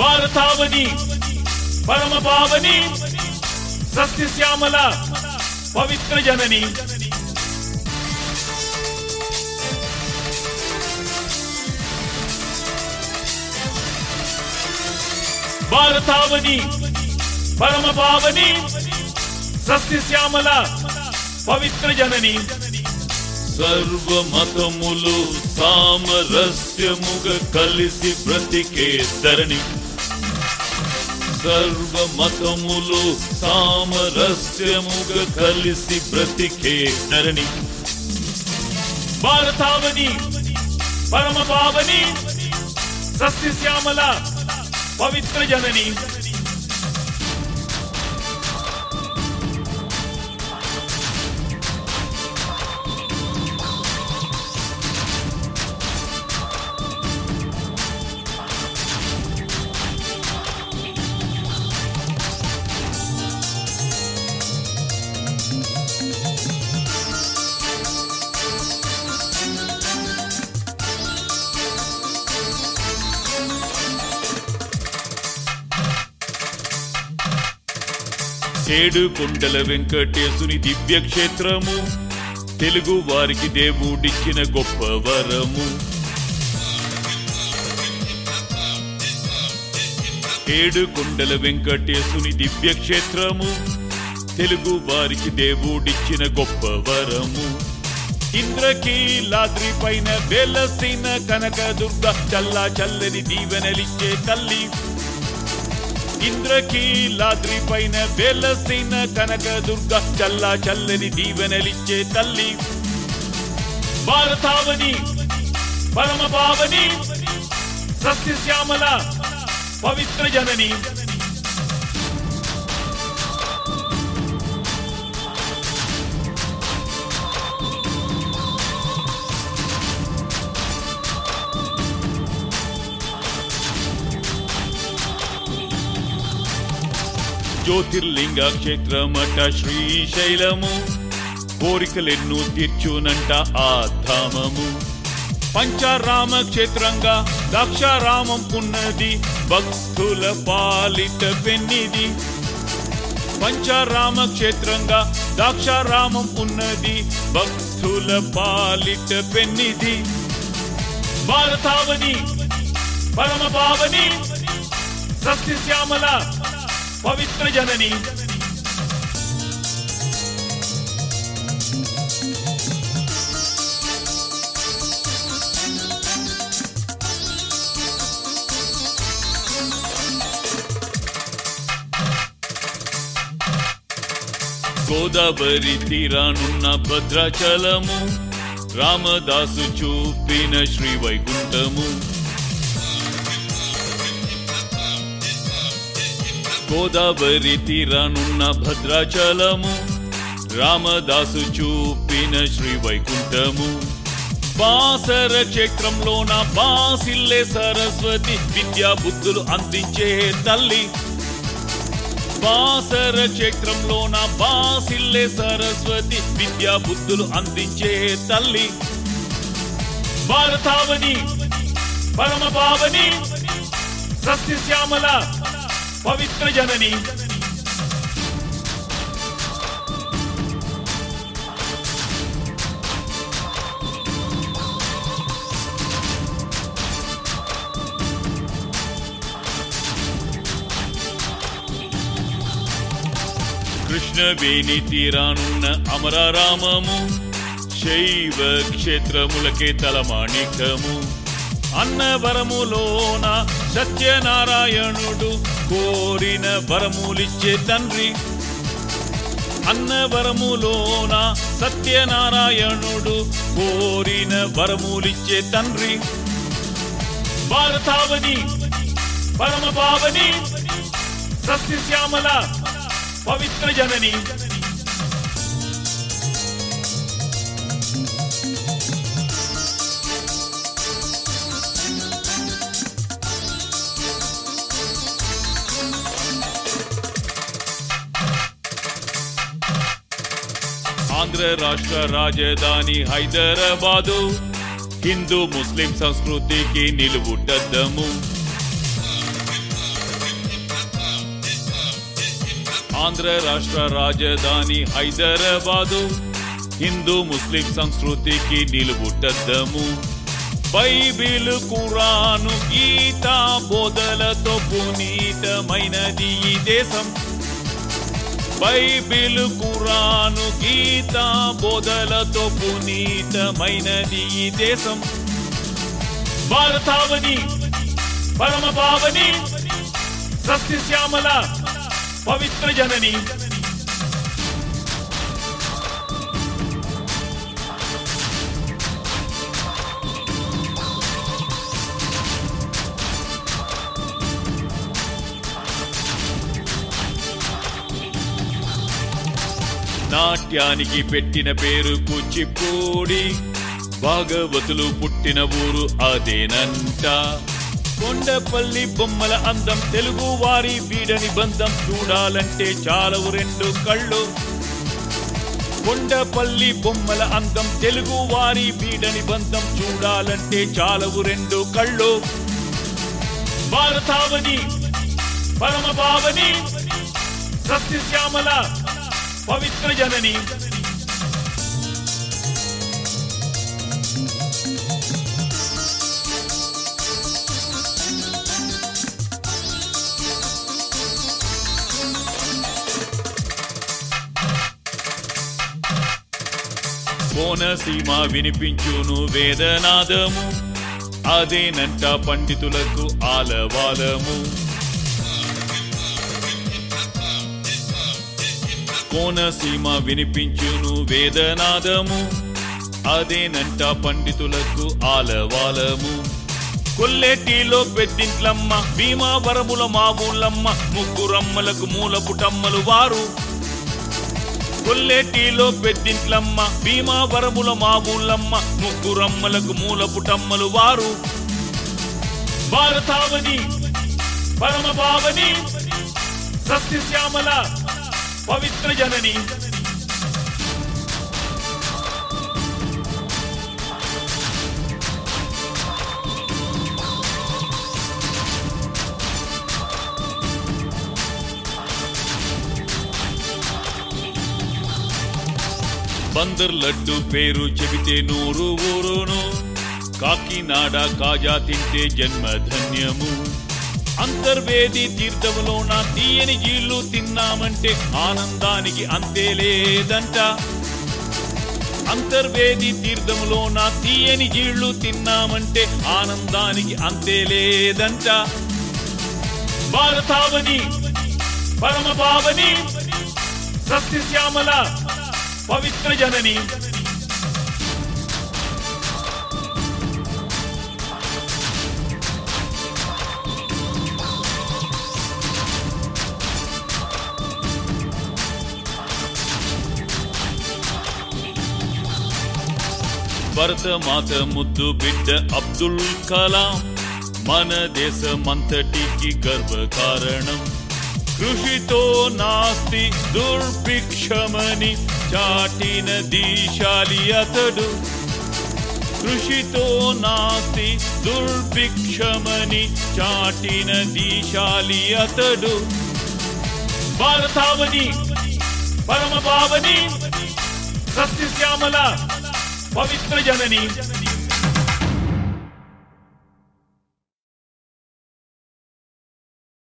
భారతావని పరమ పావని సస్యశ్యామల పవిత్ర జనని భారతావని పరమ పావని సస్యశ్యామల పవిత్ర జనని సర్వమతములు సామరస్యముగా కలిసి బ్రతికే ధరణి సర్వమతములు సామరస్యముగా కలిసి బ్రతికే ధరణి భారతావని పరమ పావని సస్యశ్యామల పవిత్ర జనని ఏడు కొండల వెంకటేశుని దివ్య క్షేత్రము తెలుగు వారికి దేవుడిచ్చిన గొప్ప వరము ఏడు కొండల వెంకటేశుని దివ్య క్షేత్రము తెలుగు వారికి దేవుడిచ్చిన గొప్ప వరము ఇంద్రకీలాద్రి పైన వెలసిన కనకదుర్గ చల్లా చల్లని దీవెనలిచ్చే తల్లి ఇంద్రకీలాద్రి పైన వెలసిన కనకదుర్గ చల్లా చల్లని దీవెనలిచ్చే తల్లి భారతావని పరమ పావని సస్యశ్యామల పవిత్ర జనని జ్యోతిర్లింగ క్షేత్రమట శ్రీశైలము కోరికలెన్నూ తీర్చునంట ఆ ధామము పంచారామ క్షేత్రంగా దాక్షారామం ఉన్నది భక్తుల పాలిట పెన్నిది పంచారామ క్షేత్రంగా దాక్షారామం ఉన్నది భక్తుల పాలిట పెన్నిది భారతావని పరమ పావని సస్యశ్యామల పవిత్ర జనని గోదావరి తీరానున్న భద్రాచలము రామదాసు చూపిన శ్రీ వైకుంఠము గోదావరి తీరానున్న భద్రాచలము రామదాసు చూపిన శ్రీ వైకుంఠము బాసర క్షేత్రంలోన బాసిల్లే సరస్వతి విద్యా బుద్ధులు అందించే తల్లి బాసర క్షేత్రంలోన బాసిల్లే సరస్వతి విద్యా బుద్ధులు అందించే తల్లి భారతావని పరమ పావని సస్యశ్యామల పవిత్ర జనని కృష్ణవేణి తీరానున్న అమరారామము శైవ క్షేత్రములకే తలమాణికము అన్నవరములోన సత్యనారాయణుడు కోరిన వరములిచ్చే తండ్రి అన్నవరములోన సత్యనారాయణుడు కోరిన వరములిచ్చే తండ్రి భారతావని పరమ పావని సస్యశ్యామల పవిత్ర జనని ఆంధ్ర రాష్ట్ర రాజధాని హైదరాబాదు హిందూ ముస్లిం సంస్కృతికి నిలువుటద్దము ఆంధ్ర రాష్ట్ర రాజధాని హైదరాబాదు హిందూ ముస్లిం సంస్కృతికి నిలువుటద్దము బైబిల్ కురాను గీత బోధలతో పునీతమైనది ఈ దేశం బైబిల్ కురాను గీత బోధలతో పునీతమైనది ఈ దేశం భారతావని పరమ పావని సస్యశ్యామల పవిత్ర జనని నాట్యానికి పెట్టిన పేరు కూచిపూడి భాగవతులు పుట్టిన ఊరు అదేనంట కొండపల్లి బొమ్మల అందం తెలుగు వారి వీడని బంధం చూడాలంటే చాలవు రెండు కళ్ళు కొండపల్లి బొమ్మల అందం తెలుగు వారి వీడని బంధం చూడాలంటే చాలవు రెండు కళ్ళు భారతావని పరమ పావని సస్యశ్యామల పవిత్ర జనని కోనసీమ వినిపించును వేదనాదము అదేనంట పండితులకు ఆలవాలము కోనసీమ వినిపించును వేదనాదము అదేనంట పండితులకు ఆలవాలము కొల్లెటిలో పెద్దింట్లమ్మ భీమావరముల మా ఊళ్ళమ్మ ముగ్గురమ్మలకు మూల పుటమ్మలు వారు కొల్లేటిలో పెద్దింట్లమ్మ భీమావరముల మా ఊళ్ళమ్మ ముగ్గురమ్మలకు మూల పుటమ్మలు వారు భారతావని పరమ పావని సస్యశ్యామల పవిత్ర జనని బందర్ లడ్డు పేరు చెబితే నూరు ఊరును కాకినాడ కాజా తింటే జన్మధన్యము అంతర్వేది తీర్థములోన తీయని జీళ్ళు తిన్నామంటే ఆనందానికి అంతే లేదంట అంతర్వేది తీర్థములోన తీయని జీళ్ళు తిన్నామంటే ఆనందానికి అంతే లేదంట భారతావని పరమ పావని సస్యశ్యామల పవిత్ర జనని భరతమాత ముద్దు బిడ్డ అబ్దుల్ కలాం మన దేశమంతటికి గర్వకారణం కృషితో నాస్తి దుర్భిక్షమని చాటిన దీశాలి అతడు కృషితో నాస్తి దుర్భిక్షమని చాటిన దీశాలి అతడు భారతావని పరమ పావని సస్యశ్యామల పవిత్ర జనని